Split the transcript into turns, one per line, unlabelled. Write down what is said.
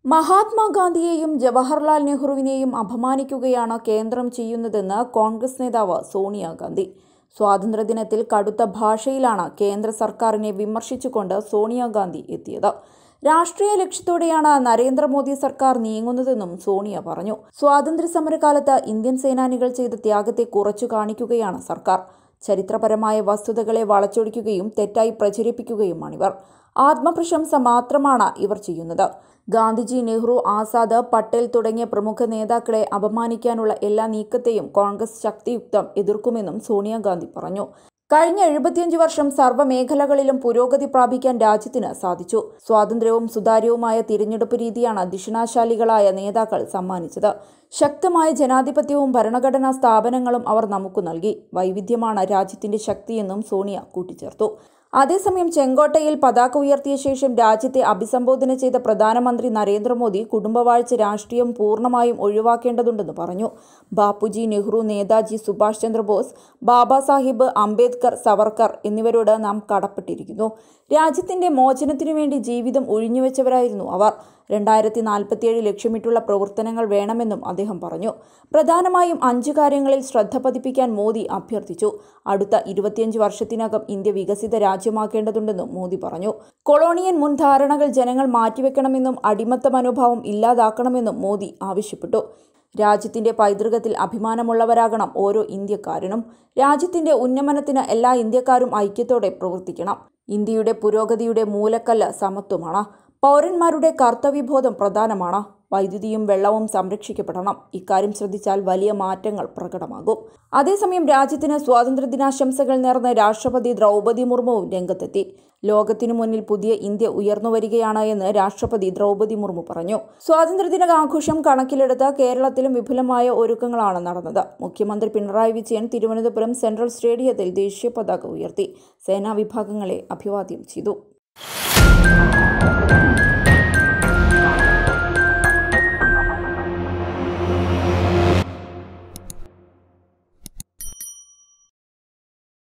മഹാത്മാഗാന്ധിയെയും ജവഹർലാൽ നെഹ്റുവിനെയും അപമാനിക്കുകയാണ് കേന്ദ്രം ചെയ്യുന്നതെന്ന് കോൺഗ്രസ് നേതാവ് സോണിയാഗാന്ധി സ്വാതന്ത്ര്യദിനത്തിൽ കടുത്ത ഭാഷയിലാണ് കേന്ദ്ര സർക്കാരിനെ വിമർശിച്ചുകൊണ്ട് സോണിയാഗാന്ധി എത്തിയത് രാഷ്ട്രീയ ലക്ഷ്യത്തോടെയാണ് നരേന്ദ്രമോദി സർക്കാർ നീങ്ങുന്നതെന്നും സോണിയ പറഞ്ഞു സ്വാതന്ത്ര്യ സമരകാലത്ത് ഇന്ത്യൻ സേനാനികൾ ചെയ്ത ത്യാഗത്തെ കുറച്ചു കാണിക്കുകയാണ് സർക്കാർ ചരിത്രപരമായ വസ്തുതകളെ വളച്ചൊടിക്കുകയും തെറ്റായി പ്രചരിപ്പിക്കുകയുമാണിവർ ആത്മപ്രശംസ മാത്രമാണ് ഇവർ ചെയ്യുന്നത് ഗാന്ധിജി നെഹ്റു ആസാദ് പട്ടേൽ തുടങ്ങിയ പ്രമുഖ നേതാക്കളെ അപമാനിക്കാനുള്ള എല്ലാ നീക്കത്തെയും കോൺഗ്രസ് ശക്തിയുക്തം എതിർക്കുമെന്നും സോണിയാഗാന്ധി പറഞ്ഞു കഴിഞ്ഞ എഴുപത്തിയഞ്ച് വർഷം സർവ്വമേഖലകളിലും പുരോഗതി പ്രാപിക്കാൻ രാജ്യത്തിന് സാധിച്ചു സ്വാതന്ത്ര്യവും സുതാര്യവുമായ തിരഞ്ഞെടുപ്പ് രീതിയാണ് ദിഷണാശാലികളായ നേതാക്കൾ സമ്മാനിച്ചത് ശക്തമായ ജനാധിപത്യവും ഭരണഘടനാ സ്ഥാപനങ്ങളും അവർ നമുക്ക് നൽകി വൈവിധ്യമാണ് രാജ്യത്തിന്റെ ശക്തിയെന്നും സോണിയ കൂട്ടിച്ചേർത്തു അതേസമയം ചെങ്കോട്ടയിൽ പതാക ഉയർത്തിയ ശേഷം രാജ്യത്തെ അഭിസംബോധന ചെയ്ത പ്രധാനമന്ത്രി നരേന്ദ്രമോദി കുടുംബവാഴ്ച രാഷ്ട്രീയം പൂർണ്ണമായും ഒഴിവാക്കേണ്ടതുണ്ടെന്ന് പറഞ്ഞു ബാപ്പുജി നെഹ്റു നേതാജി സുഭാഷ് ചന്ദ്രബോസ് ബാബാ സാഹിബ് അംബേദ്കർ സവർക്കർ എന്നിവരോട് നാം കടപ്പെട്ടിരിക്കുന്നു രാജ്യത്തിന്റെ മോചനത്തിനു വേണ്ടി ജീവിതം ഒഴിഞ്ഞുവെച്ചവരായിരുന്നു അവർ രണ്ടായിരത്തി നാൽപ്പത്തിയേഴ് ലക്ഷ്യമിട്ടുള്ള പ്രവർത്തനങ്ങൾ വേണമെന്നും അദ്ദേഹം പറഞ്ഞു പ്രധാനമായും അഞ്ച് കാര്യങ്ങളിൽ ശ്രദ്ധ പതിപ്പിക്കാൻ മോദി അഭ്യർത്ഥിച്ചു അടുത്ത ഇരുപത്തിയഞ്ച് വർഷത്തിനകം ഇന്ത്യ വികസിത രാജ്യമാക്കേണ്ടതുണ്ടെന്നും മോദി പറഞ്ഞു കൊളോണിയൻ മുൻധാരണകൾ ജനങ്ങൾ മാറ്റിവെക്കണമെന്നും അടിമത്ത മനോഭാവം ഇല്ലാതാക്കണമെന്നും മോദി ആവശ്യപ്പെട്ടു രാജ്യത്തിന്റെ പൈതൃകത്തിൽ അഭിമാനമുള്ളവരാകണം ഓരോ ഇന്ത്യക്കാരനും രാജ്യത്തിന്റെ ഉന്നമനത്തിന് എല്ലാ ഇന്ത്യക്കാരും ഐക്യത്തോടെ പ്രവർത്തിക്കണം ഇന്ത്യയുടെ പുരോഗതിയുടെ മൂലക്കല്ല് സമത്വമാണ് പൗരന്മാരുടെ കർത്തവ്യബോധം പ്രധാനമാണ് വൈദ്യുതിയും വെള്ളവും സംരക്ഷിക്കപ്പെടണം ഇക്കാര്യം ശ്രദ്ധിച്ചാൽ വലിയ മാറ്റങ്ങൾ പ്രകടമാകും അതേസമയം രാജ്യത്തിന് സ്വാതന്ത്ര്യദിനാശംസകൾ നേർന്ന് രാഷ്ട്രപതി ദ്രൗപദി മുർമുവും രംഗത്തെത്തി ലോകത്തിനു മുന്നിൽ പുതിയ ഇന്ത്യ ഉയർന്നു വരികയാണ് എന്ന് രാഷ്ട്രപതി ദ്രൗപദി മുർമു പറഞ്ഞു സ്വാതന്ത്ര്യദിന ആഘോഷം കണക്കിലെടുത്ത് കേരളത്തിലും വിപുലമായ ഒരുക്കങ്ങളാണ് നടന്നത് മുഖ്യമന്ത്രി പിണറായി വിജയൻ തിരുവനന്തപുരം സെൻട്രൽ സ്റ്റേഡിയത്തിൽ ദേശീയ പതാക ഉയർത്തി സേനാ വിഭാഗങ്ങളെ അഭിവാദ്യം ചെയ്തു